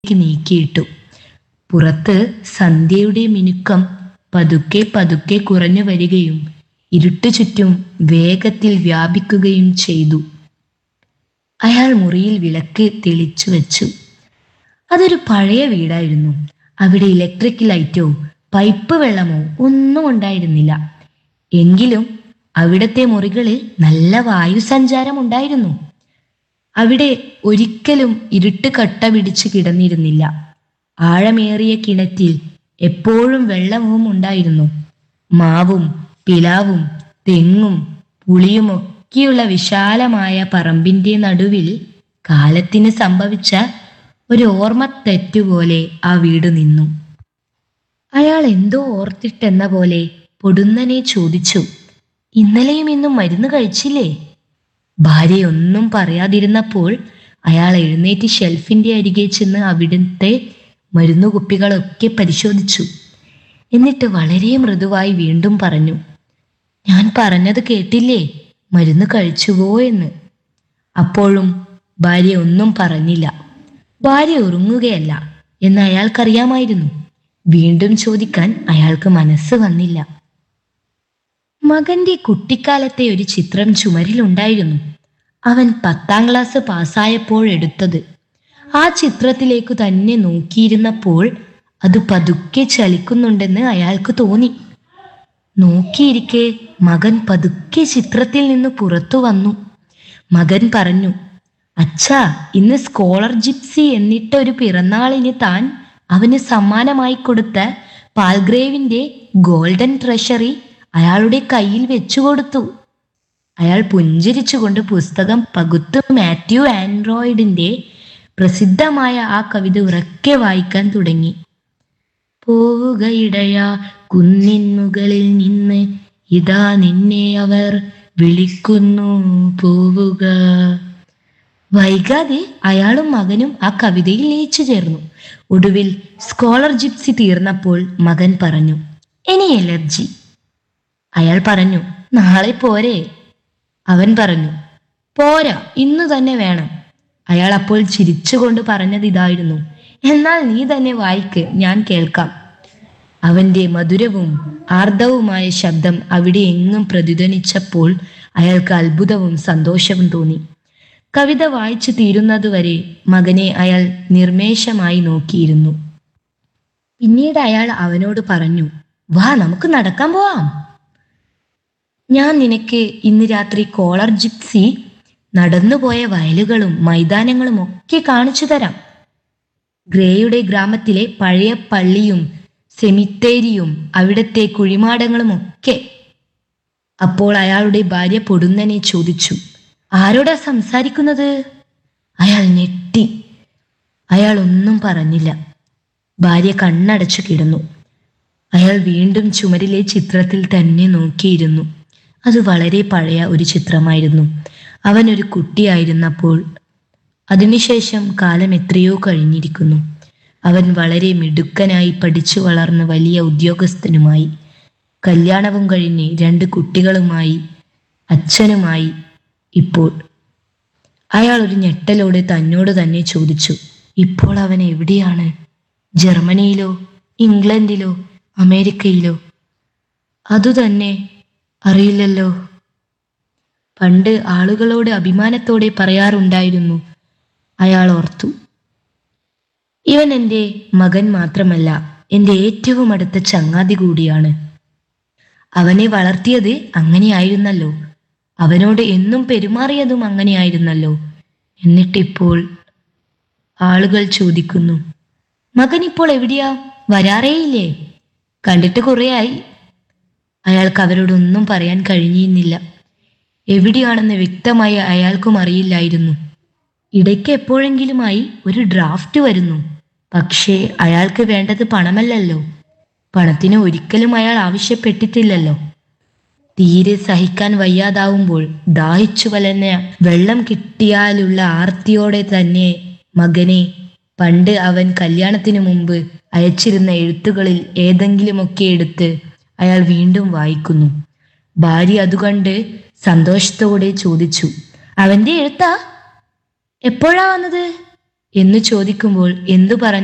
ക്ക് നീക്കിയിട്ടു പുറത്ത് സന്ധ്യയുടെ മിനുക്കം പതുക്കെ പതുക്കെ കുറഞ്ഞു വരികയും ഇരുട്ടു ചുറ്റും വേഗത്തിൽ വ്യാപിക്കുകയും ചെയ്തു അയാൾ മുറിയിൽ വിളക്ക് തെളിച്ചു വെച്ചു അതൊരു പഴയ വീടായിരുന്നു അവിടെ ഇലക്ട്രിക് ലൈറ്റോ പൈപ്പ് വെള്ളമോ ഒന്നും ഉണ്ടായിരുന്നില്ല എങ്കിലും അവിടത്തെ മുറികളിൽ നല്ല വായുസഞ്ചാരം ഉണ്ടായിരുന്നു അവിടെ ഒരിക്കലും ഇരുട്ട് കട്ട പിടിച്ച് കിടന്നിരുന്നില്ല ആഴമേറിയ കിണറ്റിൽ എപ്പോഴും വെള്ളവും ഉണ്ടായിരുന്നു മാവും പിലാവും തെങ്ങും പുളിയുമൊക്കെയുള്ള വിശാലമായ പറമ്പിന്റെ നടുവിൽ കാലത്തിന് സംഭവിച്ച ഒരു ഓർമ്മ തെറ്റുപോലെ ആ വീട് നിന്നു അയാൾ എന്തോ ഓർത്തിട്ടെന്ന പോലെ പൊടുന്നനെ ചോദിച്ചു ഇന്നലെയും ഇന്നും മരുന്ന് കഴിച്ചില്ലേ ഭാര്യ ഒന്നും പറയാതിരുന്നപ്പോൾ അയാൾ എഴുന്നേറ്റ് ഷെൽഫിന്റെ അരികെ ചെന്ന് അവിടുത്തെ മരുന്നുകുപ്പികളൊക്കെ പരിശോധിച്ചു എന്നിട്ട് വളരെ മൃദുവായി വീണ്ടും പറഞ്ഞു ഞാൻ പറഞ്ഞത് കേട്ടില്ലേ മരുന്ന് കഴിച്ചുവോ എന്ന് അപ്പോഴും ഭാര്യ ഒന്നും പറഞ്ഞില്ല ഭാര്യ ഉറങ്ങുകയല്ല എന്ന് അയാൾക്കറിയാമായിരുന്നു വീണ്ടും ചോദിക്കാൻ അയാൾക്ക് മനസ്സ് വന്നില്ല മകന്റെ കുട്ടിക്കാലത്തെ ഒരു ചിത്രം ചുമരിലുണ്ടായിരുന്നു അവൻ പത്താം ക്ലാസ് പാസ്സായപ്പോഴെടുത്തത് ആ ചിത്രത്തിലേക്കു തന്നെ നോക്കിയിരുന്നപ്പോൾ അത് പതുക്കെ ചലിക്കുന്നുണ്ടെന്ന് അയാൾക്ക് തോന്നി നോക്കിയിരിക്കെ മകൻ പതുക്കെ ചിത്രത്തിൽ നിന്ന് പുറത്തു വന്നു മകൻ പറഞ്ഞു അച്ഛാ ഇന്ന് സ്കോളർ ജിപ്സി എന്നിട്ടൊരു പിറന്നാളിന് താൻ അവന് സമ്മാനമായി കൊടുത്ത പാൽഗ്രേവിന്റെ ഗോൾഡൻ ട്രഷറി അയാളുടെ കയ്യിൽ വെച്ചുകൊടുത്തു അയാൾ പുഞ്ചിരിച്ചുകൊണ്ട് പുസ്തകം പകുത്ത് മാത്യു ആൻഡ്രോയിഡിന്റെ പ്രസിദ്ധമായ ആ കവിത ഉറക്കെ വായിക്കാൻ തുടങ്ങി പോവുകയിടയ കുന്നിൻ മുകളിൽ നിന്ന് ഇതാ നിന്നെ അവർ വിളിക്കുന്നു പോവുക വൈകാതെ അയാളും മകനും ആ കവിതയിൽ ലയിച്ചു ചേർന്നു ഒടുവിൽ സ്കോളർ ജിപ്സി തീർന്നപ്പോൾ മകൻ പറഞ്ഞു ഇനി എലർജി അയാൾ പറഞ്ഞു നാളെ പോരെ അവൻ പറഞ്ഞു പോരാ ഇന്ന് തന്നെ വേണം അയാൾ അപ്പോൾ ചിരിച്ചുകൊണ്ട് പറഞ്ഞത് ഇതായിരുന്നു എന്നാൽ നീ തന്നെ വായിക്ക് ഞാൻ കേൾക്കാം അവന്റെ മധുരവും ആർദ്രവുമായ ശബ്ദം അവിടെ എങ്ങും പ്രതിധ്വനിച്ചപ്പോൾ അയാൾക്ക് അത്ഭുതവും സന്തോഷവും തോന്നി കവിത വായിച്ചു തീരുന്നതുവരെ മകനെ അയാൾ നിർമേഷമായി നോക്കിയിരുന്നു പിന്നീട് അയാൾ അവനോട് പറഞ്ഞു വാ നമുക്ക് നടക്കാൻ പോവാം ഞാൻ നിനക്ക് ഇന്ന് രാത്രി കോളർ ജിപ്സി നടന്നുപോയ വയലുകളും മൈതാനങ്ങളും ഒക്കെ കാണിച്ചു തരാം ഗ്രേയുടെ ഗ്രാമത്തിലെ പഴയ പള്ളിയും സെമിത്തേരിയും അവിടത്തെ കുഴിമാടങ്ങളും ഒക്കെ അപ്പോൾ അയാളുടെ ഭാര്യ പൊടുന്നനെ ചോദിച്ചു ആരോടാ സംസാരിക്കുന്നത് അയാൾ ഞെട്ടി അയാൾ ഒന്നും പറഞ്ഞില്ല ഭാര്യ കണ്ണടച്ചു കിടന്നു അയാൾ വീണ്ടും ചുമരിലെ ചിത്രത്തിൽ തന്നെ നോക്കിയിരുന്നു അത് വളരെ പഴയ ഒരു ചിത്രമായിരുന്നു അവൻ ഒരു കുട്ടിയായിരുന്നപ്പോൾ അതിനുശേഷം കാലം എത്രയോ കഴിഞ്ഞിരിക്കുന്നു അവൻ വളരെ മിടുക്കനായി പഠിച്ചു വളർന്ന് വലിയ ഉദ്യോഗസ്ഥനുമായി കല്യാണവും കഴിഞ്ഞ് രണ്ട് കുട്ടികളുമായി അച്ഛനുമായി ഇപ്പോൾ അയാൾ ഒരു ഞെട്ടലോടെ തന്നോട് തന്നെ ചോദിച്ചു ഇപ്പോൾ അവൻ എവിടെയാണ് ജർമ്മനിയിലോ ഇംഗ്ലണ്ടിലോ അമേരിക്കയിലോ അതുതന്നെ അറിയില്ലല്ലോ പണ്ട് ആളുകളോട് അഭിമാനത്തോടെ പറയാറുണ്ടായിരുന്നു അയാൾ ഓർത്തു ഇവൻ എൻ്റെ മകൻ മാത്രമല്ല എൻ്റെ ഏറ്റവും അടുത്ത ചങ്ങാതി കൂടിയാണ് അവനെ വളർത്തിയത് അങ്ങനെയായിരുന്നല്ലോ അവനോട് എന്നും പെരുമാറിയതും അങ്ങനെയായിരുന്നല്ലോ എന്നിട്ടിപ്പോൾ ആളുകൾ ചോദിക്കുന്നു മകൻ ഇപ്പോൾ എവിടെയാ വരാറേയില്ലേ കണ്ടിട്ട് കുറേയായി അയാൾക്ക് അവരോടൊന്നും പറയാൻ കഴിഞ്ഞിരുന്നില്ല എവിടെയാണെന്ന് വ്യക്തമായി അയാൾക്കും അറിയില്ലായിരുന്നു ഇടയ്ക്ക് എപ്പോഴെങ്കിലുമായി ഒരു ഡ്രാഫ്റ്റ് വരുന്നു പക്ഷേ അയാൾക്ക് വേണ്ടത് പണമല്ലല്ലോ പണത്തിന് ഒരിക്കലും അയാൾ ആവശ്യപ്പെട്ടിട്ടില്ലല്ലോ തീരെ സഹിക്കാൻ വയ്യാതാവുമ്പോൾ ദാഹിച്ചു വലഞ്ഞ വെള്ളം കിട്ടിയാലുള്ള ആർത്തിയോടെ തന്നെ മകനെ പണ്ട് അവൻ കല്യാണത്തിനു മുമ്പ് അയച്ചിരുന്ന എഴുത്തുകളിൽ ഏതെങ്കിലുമൊക്കെ എടുത്ത് അയാൾ വീണ്ടും വായിക്കുന്നു ഭാര്യ അതുകണ്ട് സന്തോഷത്തോടെ ചോദിച്ചു അവന്റെ എഴുത്താ എപ്പോഴാ വന്നത് എന്ന് ചോദിക്കുമ്പോൾ എന്തു പറഞ്ഞു